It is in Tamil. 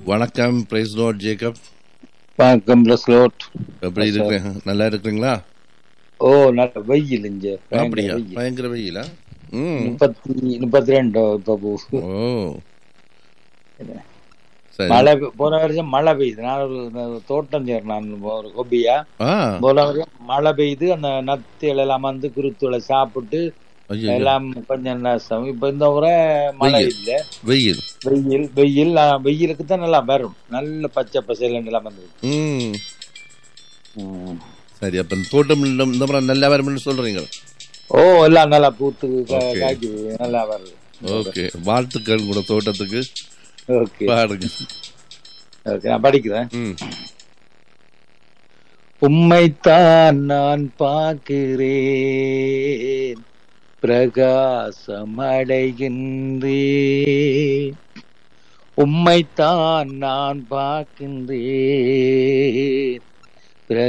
வணக்கம் பிரைஸ் லார்ட் ஜேக்கப் வணக்கம் பிளஸ் லோட் எப்படி இருக்கீங்க நல்லா இருக்கிறீங்களா ஓ நல்ல வெயில் இங்க பயங்கர அப்படியா வெயில். பயங்கர வெயிலா ம் முப்பத்தி முப்பத்தி ரெண்டு இப்ப போகுது ஓ சரி மழை பெ- போன வருஷம் மழை பெய்யுது நான் ஒரு ஒரு தோட்டம் செய்யறேன் நான் ஒரு ஹொபியா ஆ போன வருஷம் மழை பெய்யுது அந்த நத்திகள் எல்லாம் வந்து குருத்துளை சாப்பிட்டு ஐயோ எல்லாம் கொஞ்சம் நஷ்டம் இப்ப இந்த முறை மழை வெயில். இல்ல வெயில் வெயில் வெயில் ஆ, வெயிலுக்கு தான் நல்லா வரும் நல்ல பச்சை பசையில எல்லாம் வந்து ம் சரி அப்ப இந்த தோட்டம் இந்த இந்த முறை நல்லா வரும்னு சொல்றீங்க ஓ எல்லாம் நல்லா பூத்து கா- Okay. காய்க்குது நல்லா வருது ஓகே வாழ்த்துக்கள் கூட தோட்டத்துக்கு ஓகே பாருங்க ஓகே நான் படிக்கிறேன் ம் உம்மைத்தான் நான் பார்க்கிறேன் பிரகாசம் அடைகின்றேன் உம்மைத்தான் நான் பார்க்கின்றேன்